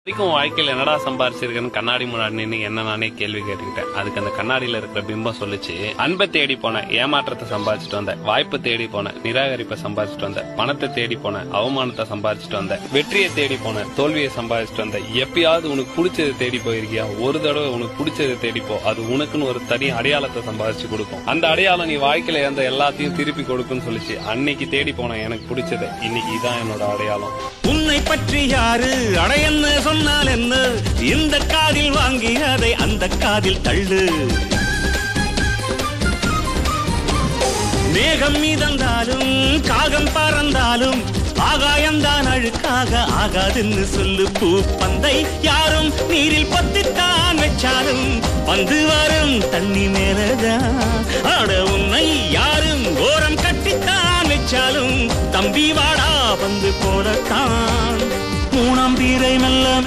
வரைக்கும் வாழ்க்கையில் என்னடா சம்பாரிச்சிருக்கேன்னு கண்ணாடி முன்னாடி நின்று என்ன நானே கேள்வி கேட்டுக்கிட்டேன் அதுக்கு அந்த கண்ணாடியில இருக்கிற பிம்பம் சொல்லுச்சு அன்பை தேடி போனேன் ஏமாற்றத்தை சம்பாதிச்சுட்டு வந்தேன் வாய்ப்பை தேடி போனேன் நிராகரிப்பை சம்பாதிச்சுட்டு வந்தேன் பணத்தை தேடி போனேன் அவமானத்தை சம்பாதிச்சுட்டு வந்தேன் வெற்றியை தேடி போனேன் தோல்வியை சம்பாதிச்சுட்டு வந்தேன் எப்பயாவது உனக்கு பிடிச்சதை தேடி போயிருக்கியா ஒரு தடவை உனக்கு பிடிச்சதை தேடி போ அது உனக்குன்னு ஒரு தனி அடையாளத்தை சம்பாதிச்சு கொடுக்கும் அந்த அடையாளம் நீ வாழ்க்கையில இருந்த எல்லாத்தையும் திருப்பி கொடுக்கும்னு சொல்லிச்சு அன்னைக்கு தேடி போனேன் எனக்கு பிடிச்சதை இன்னைக்கு இதான் என்னோட அடையாளம் உன்னை பற்றி யாரு அடையன்னு சொன்னால் என்ன இந்த காதில் வாங்கி அதை அந்த காதில் தள்ளு மேகம் மீதந்தாலும் காகம் பறந்தாலும் ஆகாயம்தான் அழுக்காக ஆகாதுன்னு சொல்லு பூ பந்தை யாரும் நீரில் பத்தித்தான் வச்சாலும் வந்து வரும் தண்ணி மேலதான் ஆட உன்னை யாரும் ஓரம் கட்டித்தான் வச்சாலும் தம்பி வாடா வந்து போலத்தான் மூணாம் பீரை மெல்ல